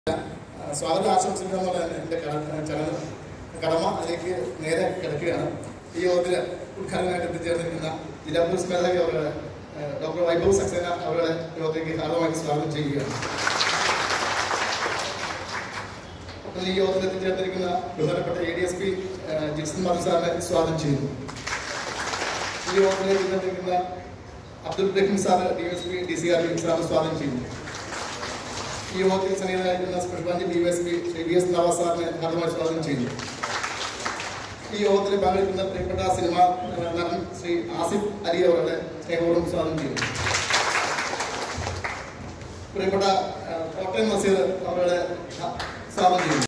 സ്വാഗത ആശംസിക്കുക എന്നുള്ളതാണ് എൻ്റെ കട- ചടങ്ങ് കടമ അതിലേക്ക് നേരെ കിടക്കുകയാണ് ഈ യോഗത്തിൽ ഉദ്ഘാടനമായിട്ട് എത്തിച്ചേർന്നിരിക്കുന്ന ജില്ലാ പോലീസ് മേധാവി അവരുടെ ഏഹ്, ഡോക്ടർ വൈഭവ് സക്സേന അവരുടെ യോഗത്തിലേക്ക് ഹാർദമായി സ്വാഗതം ചെയ്യുകയാണ് അപ്പോൾ ഈ യോഗത്തിൽ എത്തിച്ചേർന്നിരിക്കുന്ന ബഹുമാനപ്പെട്ട A D S P Jixon Madhu സാറിനെ സ്വാഗതം ചെയ്യുന്നു ഈ യോഗത്തിൽ എത്തിച്ചേർന്നിരിക്കുന്ന Abdul Rahim sir D S P D C R P സാറിനെ സ്വാഗതം ചെയ്യുന്നു ഈ യോഗത്തിൽ സന്നിഹിതരായിരിക്കുന്ന special D S P Shri V S Navas സാറിനെ ഹാർദമായി സ്വാഗതം ചെയ്യുന്നു ഈ യോഗത്തിൽ പങ്കെടുക്കുന്ന പ്രിയപ്പെട്ട സിനിമ നടൻ ശ്രീ ആസിഫ് അലി അവരുടെ സ്നേഹപൂർവ്വം സ്വാഗതം ചെയ്യുന്നു പ്രിയപ്പെട്ട ആ, കോട്ടയം നസീർ അവരുടെ ആ, സ്വാഗതം ചെയ്യുന്നു